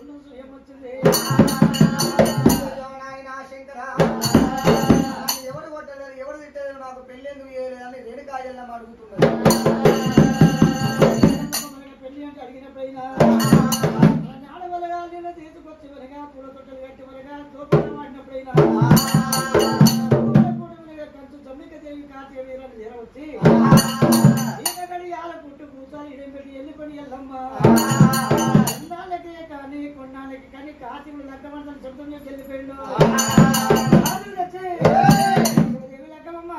చూసు ఏమొచ్చింది నాయనా శంకర నన్ను ఎవడు కొట్టలేరు ఎవడు తిట్టలేరు నాకు పెళ్లి ఎందుకు చేయలేదు అని రేణుకాయల్లం అడుగుతున్నారు మనకి పెళ్లి అంటే అడిగినప్పుడైనా ఆడవలగా నేను తీసుకొచ్చి వరగా పూల తొట్టలు కట్టి వరగా తోపడం వాడినప్పుడైనా కంచు జమ్మిక దేవి కాచే వీరని చేరవచ్చి ఈనగడి ఆల పుట్టు కూర్చొని ఇడం పెట్టి వెళ్ళిపోయి ఎల్లమ్మ కొన్నాళ్ళకి కానీ కొన్నాళ్ళకి కానీ కాచిలు లగ్గమందని శబ్దం చేసి వెళ్ళిపోయిండు రాజు వచ్చి దేవి లగ్గమమ్మ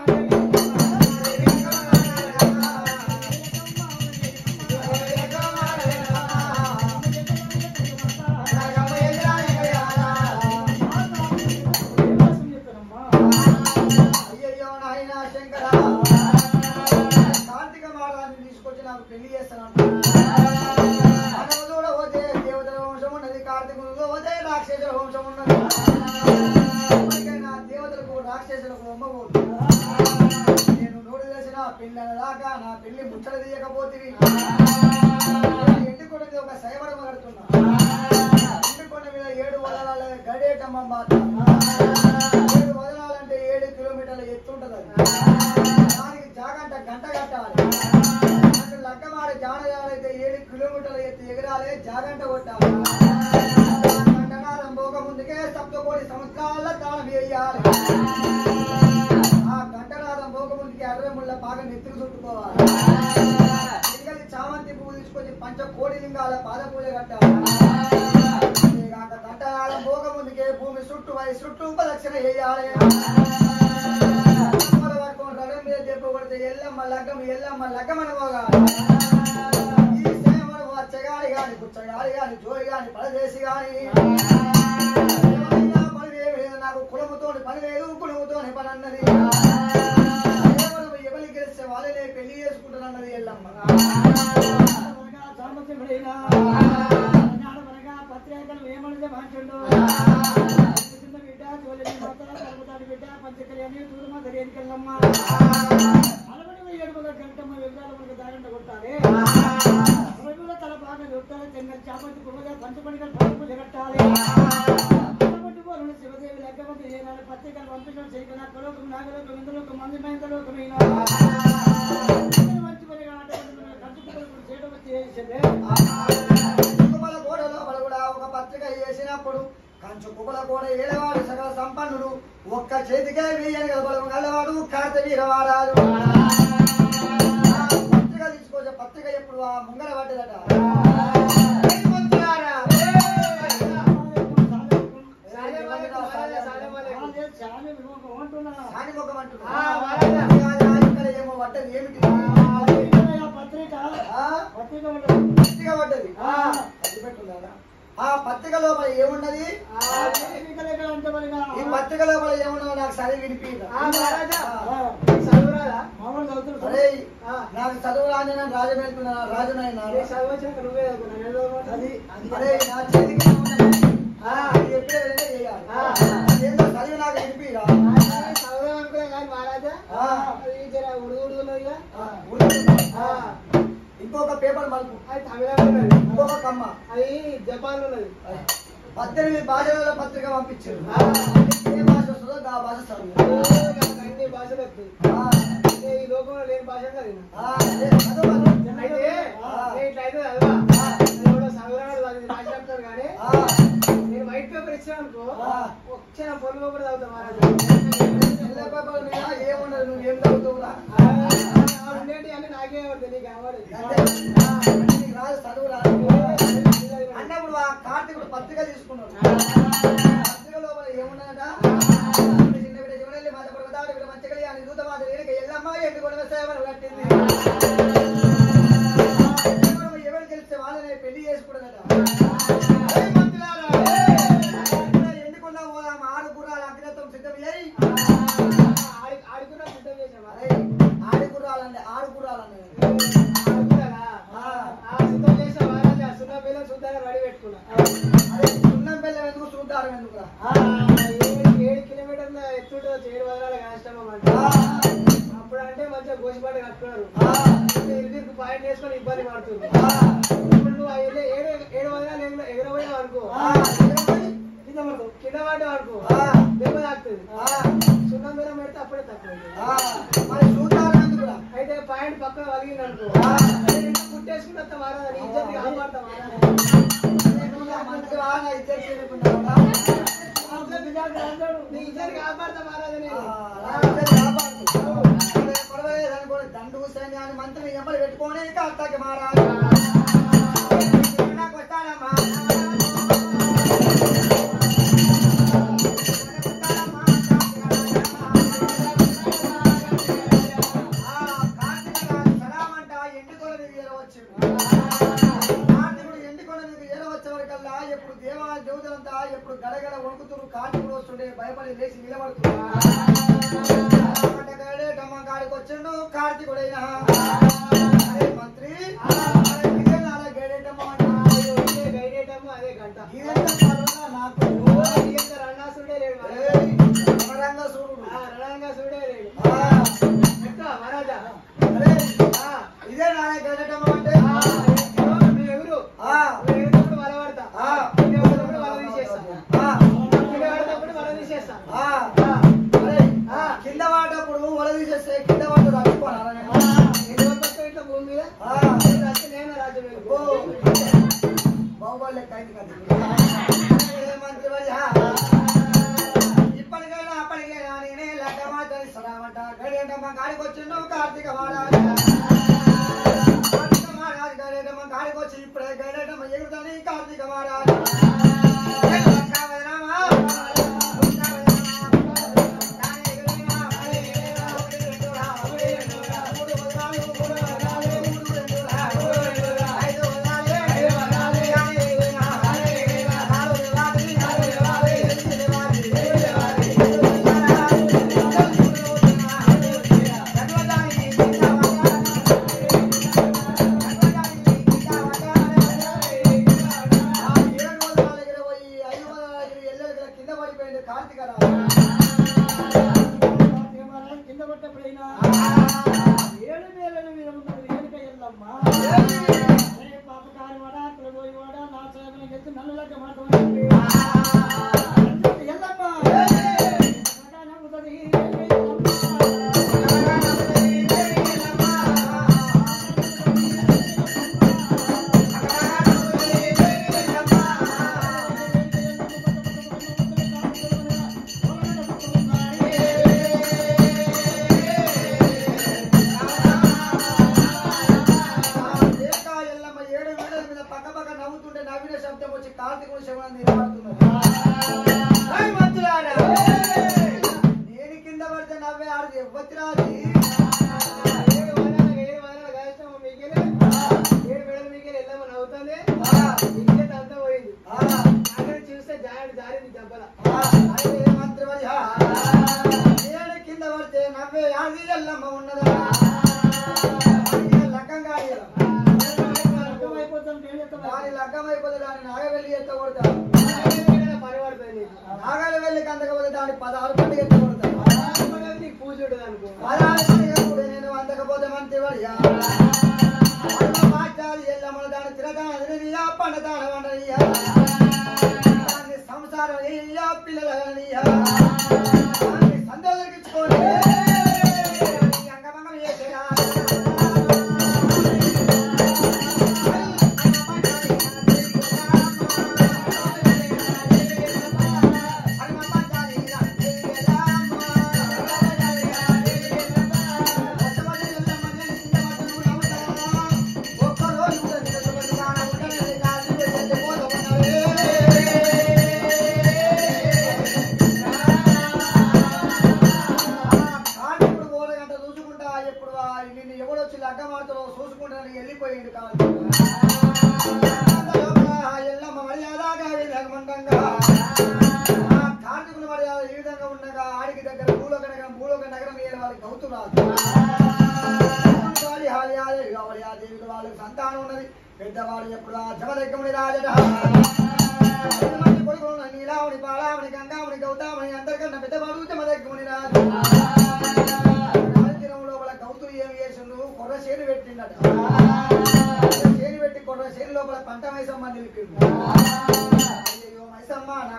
అయ్యయ్యో నాయనా శంకర కార్తీక మారాన్ని తీసుకొచ్చి నాకు పెళ్లి చేస్తానంట మానవుడు పోతే దేవతల వంశం ఉన్నది కార్తీకుడు పోతే రాక్షసుల వంశం ఉన్నది ఇప్పటికైనా దేవతలకు రాక్షసులకు అమ్మబోదు నేను నోడు తెలిసిన పెళ్ళి దాకా నా పెళ్లి ముచ్చట తీయకపోతే ఎండుకొండ ఒక సైవరం కడుతున్నా ఎండుకొండ మీద ఏడు వదలాల గడేటమ్మ మాట ఏడు వదలాలంటే ఏడు కిలోమీటర్ల ఎత్తు ఉంటది అది దానికి జాగంట గంట కట్టాలి అంటే లగ్గమాడి జానజాలైతే ఏడు కిలోమీటర్ల ఎత్తు ఎగరాలి జాగంట కొట్టాలి గంటనాదం పోక ముందుకే సప్తకోటి సంవత్సరాల తాళం వేయాలి ఆ గంటనాదం పోక ముందుకే అరవై ముళ్ళ బాగా నెత్తుకు చుట్టుకోవాలి ఇంకది చామంతి పువ్వు తీసుకొచ్చి పంచ కోడి లింగాల పాద పూజ కట్టాలి అంతేగాక గంటనాదం పోక ముందుకే భూమి చుట్టూ వై చుట్టూ ప్రదక్షిణ వేయాలి అమ్మల పట్టుకొని రథం మీద చెప్పబడితే ఎల్లమ్మ లగ్గం ఎల్లమ్మ లగ్గం అనుకోగాలి ఈ సేవలు వచ్చగాలి గాని పుచ్చగాలి గాని జోయి గాని పరదేశి గాని ఏమైనా పని లేదు నాకు కులముతోని పని లేదు కులముతోని పని అన్నది కేవలం ఎవరికి గెలిస్తే వాళ్ళనే పెళ్లి చేసుకుంటానన్నది ఎల్లమ్మ పత్రికలు ఏమన్నది మాట్లాడు చిన్న బిడ్డ చోళని మాత్రం తరుగుతాడు బిడ్డ పంచకళ్యాణి తూరుమ దరియనికెళ్ళమ్మ అలవడి ఏడుగుల గంటమ్మ వివరాలు మనకు దాగంట కొట్టాలి అలవడిలో తల బాగా కొట్టాలి చెన్న చాపతి కుమ్మగా పంచపడికలు పలుపు జగట్టాలి అలవడి పోలను శివదేవి లెక్కమంది ఏనాడు పత్రికలు పంపించడం చేయకుండా కులోకం నాగలోకం ఇందులోకం మంది మైందలోకమైన మంచి పని కంచు కుక్కలు చేయడం వచ్చి చేసిందే కుక్కల గోడ లోపల కూడా ఒక పత్రిక వేసినప్పుడు కంచు కుక్కల గోడ ఏడవాడు సకల సంపన్నుడు ఒక్క చేతికే వేయని బలం గలవాడు కార్త వీరవారాడు ఆ పత్రిక తీసుకొచ్చే పత్రిక ఎప్పుడు ఆ ముంగర పడ్డదట ఏయ్ మంత్రులారా! సాని ముఖం అంటున్నా. ఆ, వారాజా. కాదు, ఆ ఇక్కడ ఏమో పడ్డది ఏమిటి ఆ? పత్రిక పడ్డది ఆ. అది పెట్టున్నారా? ఆ పత్రిక లోపల ఏమున్నది ఈ పత్రిక లోపల ఏమున్నదో నాకు చదివి వినిపించదా? అరే నాకు చదువు రాని నేను రాజు వెళ్తున్నా రాజునైనా అరే నా చేతికి ఏమున్నది? ఆ, ఇది ఎప్పుడే వెళ్ళే చేయాలి. ఆ. ఏందో చదివి నాకు వినిపిరా ఆ. ఆ, ఉరుకుతుందా? ఇంకొక పేపర్ మలుపు ఇంకొక కమ్మ అది జపాన్ ఉన్నది పద్దెనిమిది భాషల పత్రిక పంపించారు ఆ. ఏ భాష వస్తుందో ఆ భాష చదువు అన్ని భాషలు వస్తాయి ఆ, అంటే ఈ లోకంలో లేని భాష కాదు ఇది. ఆ, అదే చదవాలి. అయితే ఆ. నేను ఇట్లా అయితే చదవా నేను కూడా చదవరాడు అది రాసి చెప్తాను కానీ ఆ, నేను వైట్ పేపర్ ఇచ్చాను అనుకో ఆ. వచ్చిన పొలం పేపర్ చదువుతా మహారాజా తెల్ల పేపర్ మీద ఏమున్నది నువ్వు ఏం చదువుతావురా ఉండేటి అన్ని నాకే పడుతుంది నీకు కావాలి అంతే. ఆ, నీకు రాదు చదువు రాదు అన్నప్పుడు ఆ కార్తీకుడు పత్రిక తీసుకున్నాడు పత్రిక లోపల ఏమున్నదట చిన్న బిడ్డ చివరెల్లి మాత పడతాడు ఇక్కడ మంచిగా అని దూత మాత వేడిక ఎల్లమ్మ ఎండు కూడా సేవలు కట్టింది ఎల్లమ్మ ఎవరు గెలిస్తే వాళ్ళనే పెళ్లి చేసుకుంటుందట ఏయ్ మంత్రులారా, ఏయ్! ఎండుకున్నా పోదాం ఆరు గుర్రాలు అగ్రత్వం సిద్ధం చేయి ఆడి ఆడుకున్నా సిద్ధం చేసావా అరే ఆడి గుర్రాలండి ఆరు గుర్రాలండి ఆడుకున్నారా ఆ. ఆ సిద్ధం చేసా మహారాజా సున్నా పిల్లలు చూద్దాన్ని రెడీ పెట్టుకున్నా అరే సున్నం బెల్లం ఎందుకు చూద్దారు ఎందుకురా ఆ, ఏడు ఏడు కిలోమీటర్ల ఎత్తుంటుందో చేడు వదలాలి కష్టమా అంటే అప్పుడు అంటే మంచిగా గోసిపాట కట్టుకున్నారు ఇరుకు పాయింట్ వేసుకొని ఇబ్బంది పడుతుంది ఇప్పుడు నువ్వు ఆ ఏడు ఏడు ఏడు వదలాలు ఎగరబోయావు అనుకో ఆ, ఎక్కడికి? కింద పడతావు కింద పడ్డ వరకు ఆ, దెబ్బ తాకుతుంది ఆ, సున్నం మీద పెడితే అప్పుడే తక్కువ ఆ, మరి చూద్దాం ఎందుకురా? అయితే పాయింట్ పక్కన వలిగింది అనుకో ఆ. కుట్టేసుకున్న మారా ఇజ్జత్ కాపాడతా మారా నువ్వు నా మంచిగా రా, నా ఇద్దరు చేరుకున్నావురా? నీ ఇజ్జత్ కాపాడతా మహారాజా ఆ, నేను నా ఇద్దరు కాపాడు. అదే పర్వాలేదు అనుకోండి, దండు హుసేన్ అని మంత్రిని ఎంబడి పెట్టుకొని ఇక అత్తకి మారాలి నాకు వస్తానమ్మా. ఆ, కార్తీక రాజు సలామంట ఎండుకొల నీకు ఏరవచ్చు. కార్తీకుడు ఎండుకొల నీకు ఏరవచ్చే వరకల్లా ఎప్పుడు దేవా దేవతలంతా ఎప్పుడు గడగడ వణుకుతురు కార్తీకుడు వస్తుండే భయపడి లేచి నిలబడుతున్నారు సలామంట గడేటమ్మ కాడికి వచ్చిండు కార్తీకుడైనా అరే మంత్రి అరే ఇదే నాలా గడేటమ్మ అంటే ఇదే గైడేటమ్మ అదే గంట ఇదంతా కరోనా నాకు ఓ, ఇదంతా రణాసురుడే లేడు మహారాజా. ఏయ్, సమరంగా చూడు ఆ, రణంగా చూడే లేడు ఆ, ఎక్కువ మహారాజా అరే ఆ, ఇదే నాలా గడేటమ్మ అంటే ఆ, ఇదిగో నువ్వు ఎవరు ఆ, నువ్వు ఎగురుతప్పుడు వల పడతా ఆ. కింద పడేటప్పుడు వల తీసేస్తా ఆ, కింద పడేటప్పుడు వల తీసేస్తా ఆ, ఆ, అరే ఆ. కింద వాటప్పుడు వల తీసేస్తే కింద వాట తట్టుకోవాలా నేను? ఎన్ని వస్తావు ఇట్లా భూమి మీద ఆ. నేను రాస్తే నేను రాజ్యం ఓ, వెళ్ళిపో. బాహుబలి లెక్క అయింది కదా. ఏ మంత్రి వర్య. ఇప్పటికైనా అప్పటికైనా నేనే లెక్క మాట్లాడి సరామంట గడియంటమ్మ కాడికి వచ్చిండు కార్తీక మహారాజు కార్తీక మహారాజు గడియంటమ్మ కాడికి వచ్చి ఇప్పుడే గడియంటమ్మ ఎగురుతాని కార్తీక మహారాజు ఏ లెక్క వదనామా? లెక్క వదనామా? దాని ఎగురినా, దాని ఎగురినా, ఒకటి రెండు రా, ఒకటి రెండు రా, మూడు వదనాలు, మూడు వదనాలు, మూడు రెండు రా, మూడు రెండు రా, ఐదు వదనాలు, ఐదు వదనాలు, దాని ఎగురినా, దాని ఎగురినా, నాలుగు ఇవ్వాలి, నాలుగు ఇవ్వాలి, ఎనిమిది ఇవ్వాలి, ఎనిమిది ఇవ్వాలి, ఎనిమిది వదనాలు, మూడు వదనాలు, గర్వదానికి కింద వదనాలు, గర్వదానికి కింద వదనాలు. ఆ ఏడు వందల దగ్గర పోయి ఐదు వందల దగ్గర ఎల్లెల కింద పడిపోయింది కార్తీక రాజు కింద పట్టప్పుడైనా ఏడు వేలను మీద ఉన్నది ఏనుక ఎల్లమ్మా అరే పాపకారి వాడ అక్కడ పోయి వాడ నా సాయమని గెలిచి నన్ను లెక్క మాట్లాడండి ఎల్లమ్మ సగా నవ్వుతుంది, ఏనుక ఎల్లమ్మ. దేకా ఎల్లమ్మ ఏడు వేల మీద పక్క పక్క నవ్వుతుంటే నవ్విన శబ్దం వచ్చి కార్తీకుడు శవనం నిలబడుతున్నది ఏయ్ మంత్రులారా! నేను కింద పడితే నవ్వే ఆడది ఎవ్వతి రాది ఏడు వదనాలు, ఏడు వదనాలు కాల్చాము మీకెళ్ళి. ఏడు వేళలు మీకెళ్ళి వెళ్దామా నవ్వుతుంది ఇజ్జత్ అంతా పోయింది అక్కడ చూస్తే జారి జారింది దెబ్బల అయితే మంత్రివర్య నేను కింద పడితే నవ్వే ఆడది ఎల్లమ్మ ఉన్నదా దానికి లగ్గం కాదు అర్థమైపోతుంది, ఏం చేస్తావు? దాని లగ్గం అయిపోతే దాన్ని నాగవెల్లి ఎత్తకూడదా పని పడుతుంది నీకు. నాగవెల్లి కందకపోతే దాన్ని పదహారు పండుగ ఎత్తకూడదా పదహారు నీకు పూజ ఉంటుంది అనుకో పదహారు పండుగ కూడా నేను అందకపోతే మంత్రివర్య మాట్లాడి ఎల్లమ్మ దాని తిరగాన తిరిగియా పండతాన వండనియా దాన్ని సంసారం ఇయ్యా పిల్లల దాన్ని సందర్శించుకోండి అంగమంగం చేసేరా కార్మికుడు పోలేదంట చూసుకుంటా ఎప్పుడు ఆ నిన్ను ఎవడొచ్చి లగ్గ మాటలో చూసుకుంటానని వెళ్ళిపోయింది కాదు ఎల్లమ్మ మర్యాదగా విధమంటంగా కార్మికుల మర్యాద ఈ విధంగా ఉండగా ఆడికి దగ్గర భూలోక నగరం భూలోక నగరం ఏడు వారికి అవుతున్నారు దేవికి వాళ్ళకి సంతానం ఉన్నది పెద్దవాడు ఎప్పుడు ఆ జమదగ్గముని రాజట మంది కొడుకులు ఉన్న నీలావుని పాలావుని గంగావుని గౌతామని అందరికన్నా పెద్దవాడు జమదగ్గముని రాజు రాజకీయం లోపల గౌతులు ఏమి చేసిండు కొర్ర చేను పెట్టిండట కొర్ర చేను పెట్టి కొర్ర చేను లోపల పంట వేసం మంది నిలిపిండు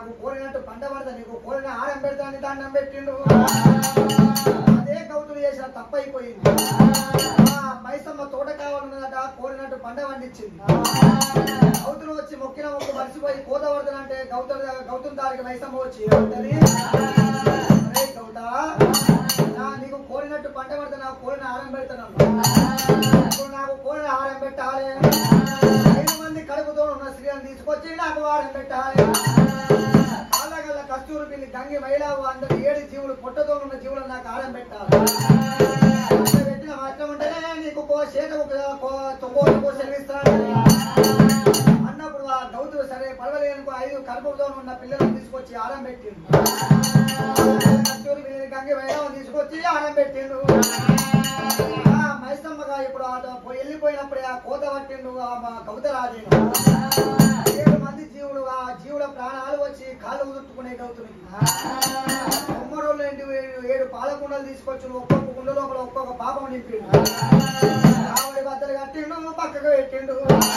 నాకు కోరినట్టు పంట పడతా నీకు కోరిన ఆరం పెడతాను దండం పెట్టిండు అదే కౌతులు చేసిన తప్పైపోయింది ఆ మైసమ్మ తోట కావాలన్నదట కోరినట్టు పంట పండించింది గౌతులు వచ్చి మొక్కిన మొక్కు మర్చిపోయి కోత పడతానంటే గౌతమ్ గౌతమ్ దారికి మైసమ్మ వచ్చి ఏమంటది "అరే గౌత నా నీకు కోరినట్టు పంట పడితే నాకు కోరిన ఆరం పెడతాను ఇప్పుడు నాకు కోరిన ఆరం పెట్టాలి ఐదు మంది కడుపుతో ఉన్న స్త్రీలను తీసుకొచ్చి నాకు ఆరం పెట్టాలి కాళ్ళగల్ల కస్తూరు పిల్లి గంగి మైలావు అందరు ఏడు జీవులు పొట్టతో ఉన్న జీవులు నాకు ఆరం పెట్టాలి అట్లా పెట్టిన మాత్రం ఉంటేనే నీకు కో చేత తొమ్మిది సెలవిస్తాను అన్నప్పుడు ఆ గౌతుడు సరే పడవలేనుకో ఐదు కడుపుతో ఉన్న పిల్లలను తీసుకొచ్చి ఆరం పెట్టిండు కస్తూరి పిల్లి గంగి మైలావు తీసుకొచ్చి ఆరం పెట్టిండు ఆ మైసమ్మగా ఇప్పుడు ఆ పో- వెళ్ళిపోయినప్పుడే ఆ కోత పట్టిండు ఆ మా కవితరాజు ఏడు మంది జీవులు ఆ జీవుల ప్రాణాలు వచ్చి కాళ్ళు ఉదుట్టుకునే గౌతునికి బొమ్మరోళ్ళు ఏంటి ఏడు- ఏడు పాలకుండలు తీసుకొచ్చి ఒక్కొక్క కుండ లోపల ఒక్కొక్క పాపం నింపిండు ఆవిడ బద్దలు కట్టిండు పక్కకు పెట్టిండు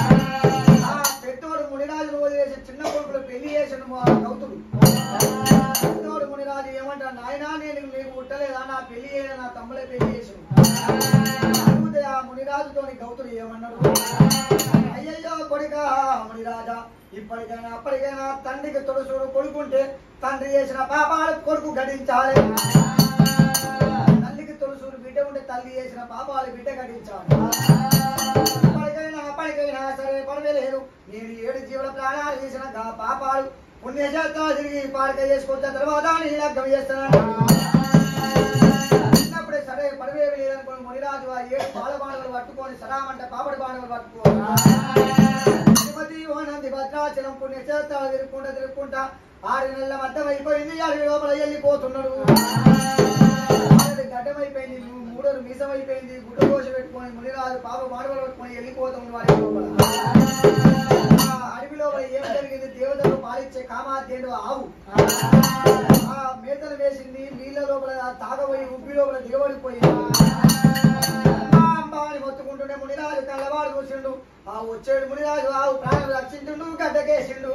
ఆ పెద్దోడు మునిరాజును వదిలేసి చిన్న కొడుకులు పెళ్లి చేసిండు మా గౌతుడు పెద్దోడు మునిరాజు ఏమంటాడు నాయనా నేను నీకు పుట్టలేదా నా పెళ్లి చేయలే నా తమ్ముడే పెళ్లి చేసిండు అడిగితే ఆ మునిరాజుతోని గౌతుడు ఏమన్నాడు అయ్యయ్యో కొడుక మునిరాజా ఇప్పటికైనా అప్పటికైనా తండ్రికి తొడుసుడు కొడుకుంటే తండ్రి చేసిన పాపాలు కొడుకు గడించాలి తల్లికి తొడుసుడు బిడ్డ ఉంటే తల్లి చేసిన పాపాలు బిడ్డ గడించాలి ఇప్పటికైనా అప్పటికైనా సరే పడవేలేదు నేను ఏడు జీవుల ప్రాణాలు చేసిన గా పాపాలు పుణ్యశాస్త్రాలు తిరిగి పాలక చేసుకొచ్చిన తర్వాత నీ లగ్గం చేస్తున్నాను చిన్నప్పుడే సరే పడవేవి లేదనుకోని మునిరాజు ఆ ఏడు పాల బాణలు పట్టుకొని సరామంటే పాపడి బాణలు పట్టుకోని తిరుపతి ఓనంది భద్రాచలం పుణ్యక్షేత్రాలు తిరుక్కుంటా తిరుక్కుంటా ఆరు నెలల మద్దం అయిపోయింది అడవి లోపల వెళ్ళిపోతున్నాడు ఆల్రెడీ గడ్డం అయిపోయింది మూడోరు మీసం అయిపోయింది గుడ్డ కోసి పెట్టుకొని మునిరాజు పాప మాడవలు పెట్టుకొని వెళ్ళిపోతుంది వారి లోపల ఆ అడవి లోపల ఏం జరిగింది దేవతలు పాలిచ్చే కామాధ్యుడు ఆవు ఆ మేతలు వేసింది నీళ్ళ లోపల తాగబోయి ఉబ్బి లోపల దిగబడిపోయింది అమ్మా, అమ్మా అని మొత్తుకుంటుండే మునిరాజు కళ్ళవాడు చూసిండు ఆ వచ్చేడు మునిరాజు ఆవు ప్రాణం రక్షించిండు గడ్డకేసిండు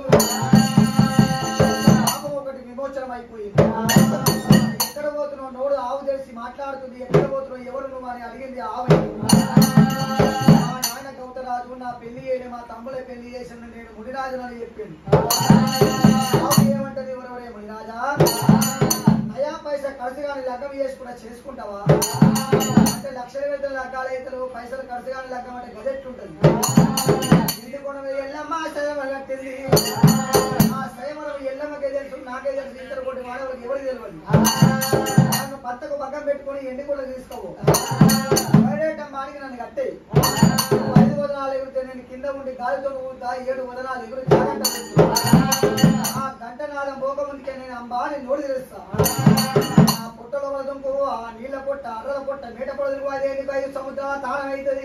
పాపం ఒకటి విమోచనం అయిపోయింది ఎక్కడ పోతున్నావు నోడు ఆవు తెలిసి మాట్లాడుతుంది ఎక్కడ పోతున్నావు ఎవరు నువ్వు అని అడిగింది ఆవు మా నాయన గౌతరాజు నా పెళ్లి చేయని మా తమ్ముడే పెళ్లి చేసిన నేను మునిరాజు అని చెప్పింది ఆవు ఏమంటది ఎవరెవరే మునిరాజా నయా పైసా ఖర్చు కానీ లగ్గం చేసుకున్నా చేసుకుంటావా అంటే లక్షల వేతలు లగ్గాలు అవుతారు పైసలు ఖర్చు కానీ లగ్గం అంటే గదెట్టుంటది ఇల్లు కొన ఎల్లమ్మ సయమ కట్టింది ఆ సయమనం ఎల్లమ్మకే తెలుసు నాకే తెలుసు ఇద్దరు కొట్టి మానవులకు ఎవరికి తెలియదు నన్ను పత్తకు పక్కన పెట్టుకొని ఎండి కూడా తీసుకోవు బయటం మానికి నన్ను కట్టే ఐదు వదనాలు ఎగురితే నేను కింద ఉండి గాలితో ఊగుతా ఏడు వదనాలు ఎగురు జాగ్రత్త ఆ గంట నాదం పోక ముందుకే నేను అంబా అని నోడు తెలుస్తా ఆ పుట్టలో వదుంపు ఆ నీళ్ళ పొట్ట అర్రల పొట్ట మేట పొడదులు అదే నీకు ఐదు సముద్రాల తాళం అవుతుంది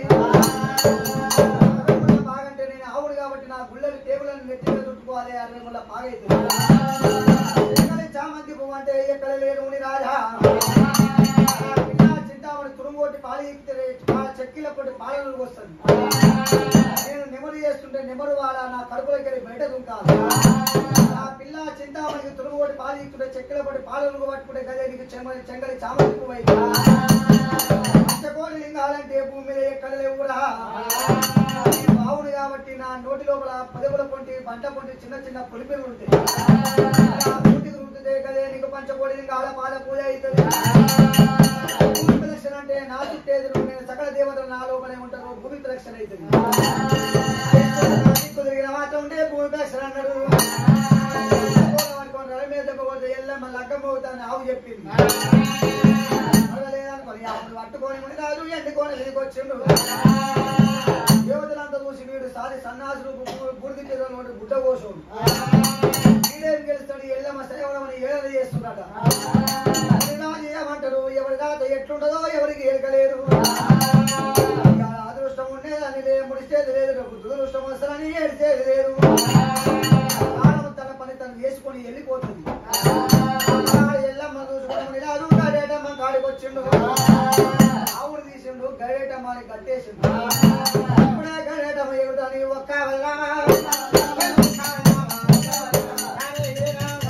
బాగంటే నేను ఆవుడు కాబట్టి నా గుళ్ళలు టేబులను నెత్తి మీద చుట్టుకోవాలి అరవై ముళ్ళ బాగైతుంది ఎక్కడ చామంతి పువ్వు అంటే ఎక్కడ లేను నీ రాజా పిల్ల చింతామణి తురుంగొట్టి పాలు ఎక్కితే పాల చెక్కిల పొట్టి పాలనకు వస్తుంది నేను నెమరు చేస్తుంటే నెమరు వాళ్ళ నా కడుపులోకి వెళ్ళి బయట దుంకాలి ఆ పిల్ల చింతామణికి తురుముగొట్టి పాలు ఇస్తుంటే చెక్కిల పొట్టి పాలనకు పట్టుకుంటే గదే నీకు చెమ్మలి చెంగలి చామంతి పువ్వు అయితే పంచకోడి లింగాలంటే భూమి మీద ఎక్కడ లేవురా నేను బావుడు కాబట్టి నా నోటి లోపల పదవుల పొంటి పంట పొంటి చిన్న చిన్న పులిపిలు ఉంటాయి ఆ నోటికి రుద్దితే కదే నీకు పంచకోడి లింగాల పాల పూజ అవుతుంది భూమి ప్రదక్షిణ అంటే నా చుట్టేది నేను సకల దేవతలు నా లోపలే ఉంటారు భూమి ప్రదక్షిణ అవుతుంది కుదిరిగిన మాత్రం ఉంటే భూమి ప్రదక్షిణ అన్నాడు అనుకోని రవి మీద దెబ్బ కొడితే ఎల్లమ్మ లగ్గం పోతాను ఆవు చెప్పింది అడగలేదనుకోని ఆవును పట్టుకొని మునిరాజు ఎండుకొని దిగొచ్చిండు దేవతలంతా చూసి వీడు సారి సన్నాసులు బుడిది చేసిన గుడ్డ కోసం వీడేం గెలుస్తాడు ఎల్లమ్మ సేవడమని ఏడ చేస్తున్నాడ మునిరాజు ఏమంటారు ఎవరి దాత ఎట్లుండదో ఎవరికి ఎరకలేదు ఇక అదృష్టం ఉండేదని లే ముడిచేది లేదు రేపు దురదృష్టం వస్తుందని ఏడిచేది లేదు కాలం తన పని తను చేసుకొని వెళ్ళిపోతుంది ఆడ ఎల్లమ్మ చూసుకుని మునిరాజు గడేటమ్మ కాడికి వచ్చిండు ఆవుడు తీసిండు గడేటమ్మ అని కట్టేసిండు ఇప్పుడే గడేటమ్మ ఎగుతాని ఒక్క వెళ్ళమా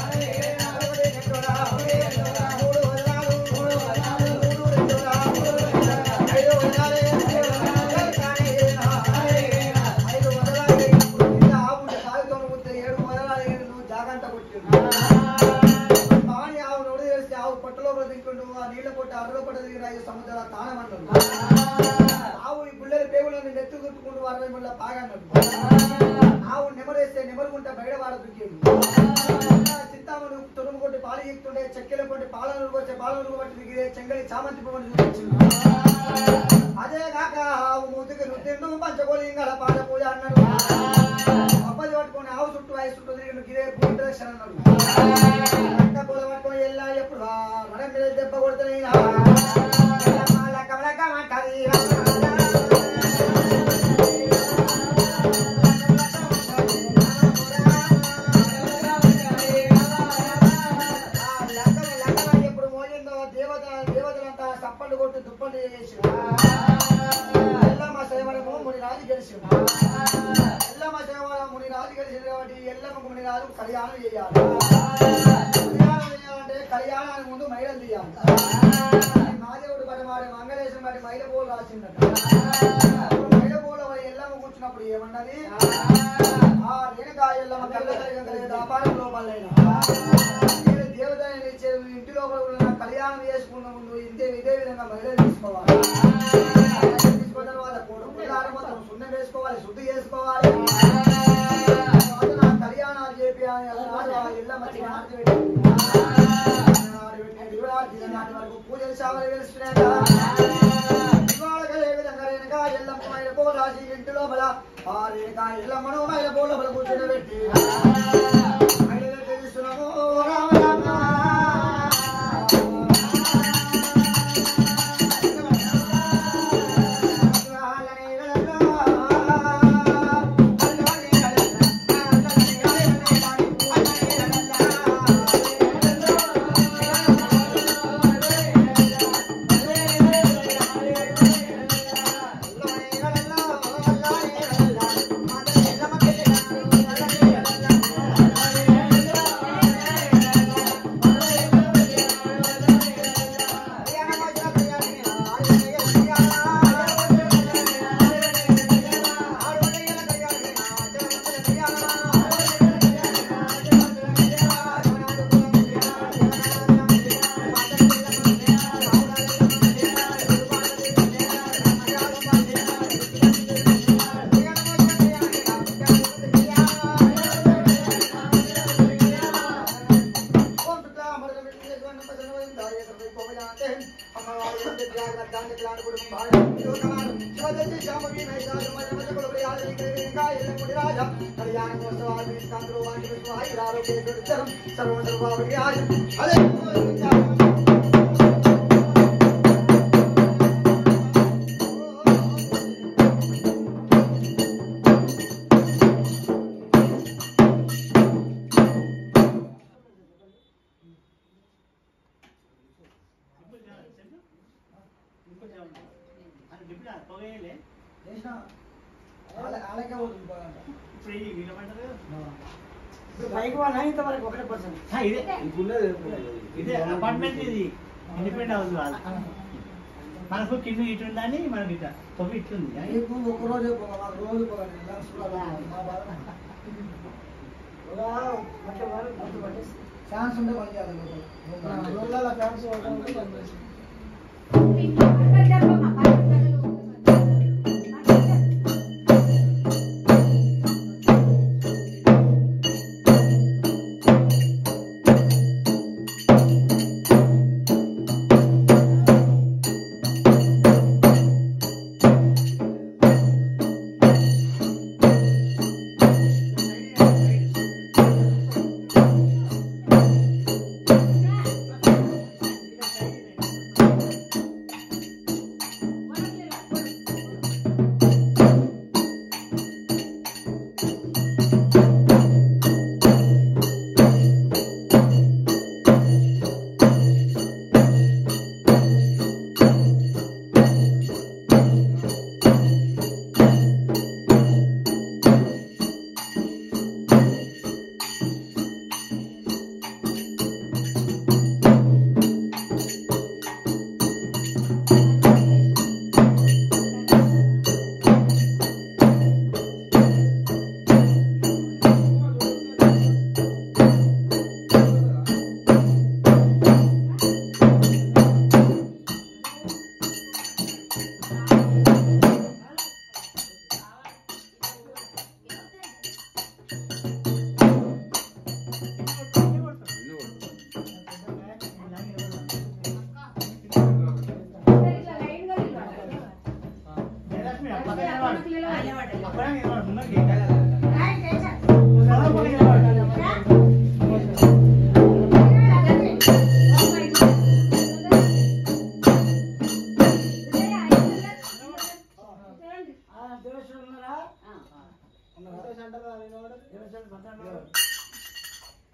కొట్టిండు పాని ఆవు నోడు చేస్తే ఆవు పొట్టలో తింటుండు ఆ నీళ్ళ పొట్ట అరలో పొట్ట దిగిన ఐదు సముద్రాల తాళం అన్నాడు ఆవు ఈ గుళ్ళెల పేగులను నెత్తు చుట్టుకుంటూ అరవై ముళ్ళ పాగన్నాడు ఆవు నెమరేస్తే నెమరుకుంటే బయట వాడ దుక్కిండు చింతామణి తొడుము కొట్టి పాలు ఈక్తుండే చెక్కెల కొట్టి పాలను వచ్చే పాలను బట్టి దిగిరే చెంగలి చామంతి పువ్వుని చూపించిండు అదే కాక ఆవు మూతికి నుద్దిండు పంచకోలింగల పాద పూజ అన్నాడు అబ్బాయి పట్టుకొని ఆవు చుట్టూ ఐదు చుట్టూ తిరిగి గిరే పూజ దర్శనం అన్నాడు లక్క పూల పట్టుకొని ఎల్లా ఎప్పుడు రా మన మీద దెబ్బ కొడుతున్నాయి ఎప్పుడు మోగిందో దేవత దేవతలంతా సప్పళ్ళు కొట్టి దుప్పళ్ళు చేసి ఎల్లమ్మ సేవనము ముని రాజు గెలిచి ఎల్లమ్మ సేవన ముని రాజు గెలిచింది కాబట్టి ఎల్లమ్మ ముని రాజు కళ్యాణం చేయాలి కళ్యాణం చేయాలంటే కళ్యాణానికి ముందు మైడలు తీయాలి మాదేవుడు బట్టి వాడి మంగళేశం బట్టి మైల పూలు రాసిందట అప్పుడు మైల పూల వాడి ఎల్లమ్మ కూర్చున్నప్పుడు ఏమన్నది ఆ రేణుకా ఎల్లమ్మ కళ్ళ కలిగిన వ్యాపారం లోపలైనా నేను దేవతని ఇచ్చే ఇంటి లోపల ఉన్న కళ్యాణం చేసుకున్న ముందు ఇంతే ఇదే విధంగా మహిళలు తీసుకోవాలి తీసుకున్న తర్వాత కొడుకు పిల్లాడు మొత్తం సున్నం వేసుకోవాలి శుద్ధి చేసుకోవాలి తర్వాత నా కళ్యాణాలు చేపి అని అలనాడు ఆ ఇళ్ళమ్మ చిన్నాటి పెట్టి నాడు పెట్టిన దిగుడాటి నాటి వరకు పూజలు సేవలు వెలుస్తున్నాయి ఇవాళ ఏ విధంగా రేణుకా ఎల్లమ్మ మైల పూలు రాసి ఇంటి లోపల ఆ రేణుకా ఎల్లమ్మను మైల పూల లోపల కూర్చొని పెట్టి మహిళలు తెలుస్తున్నాము రామ రామ అలాగే పోతుంది బాగా పైకి వాళ్ళ ఇంతవరకు ఒకటే పర్సెంట్ ఇదే ఇదే అపార్ట్మెంట్ ఇది ఇండిపెండెంట్ హౌస్ కాదు మనకు కింద ఇటు ఉందని మనకి ఇట్లా తొమ్మిది ఇట్లుంది నీకు ఒక రోజు పోగా మాకు రోజు పోగా మా బాధ ఛాన్స్ ఉంటే పని చేయాలి రోజుల ఫ్యాన్స్ పనిచేస్తుంది ఆ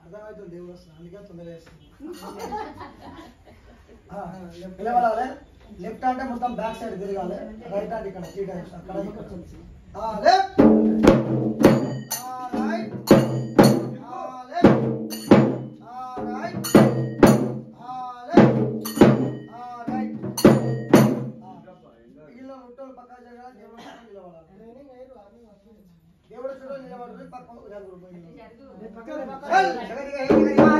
అర్థమవుతుంది దేవుడు వస్తుంది అందుకే తొందరగా వేస్తుంది నిలబడాలి లెఫ్ట్ అంటే మొత్తం బ్యాక్ సైడ్ తిరగాలి రైట్ అంటే ఇక్కడ త్రీ టైమ్స్ అక్కడ left right left right right వీళ్ళ ముట్టలు పక్క జరగాలి దేవుడు చుట్టూ నిలబడాలి దేవుడు చుట్టూ నిలబడుతుంది పక్క జరుగుతుంది పక్కన చల్, జగదిగా, జగదిగా,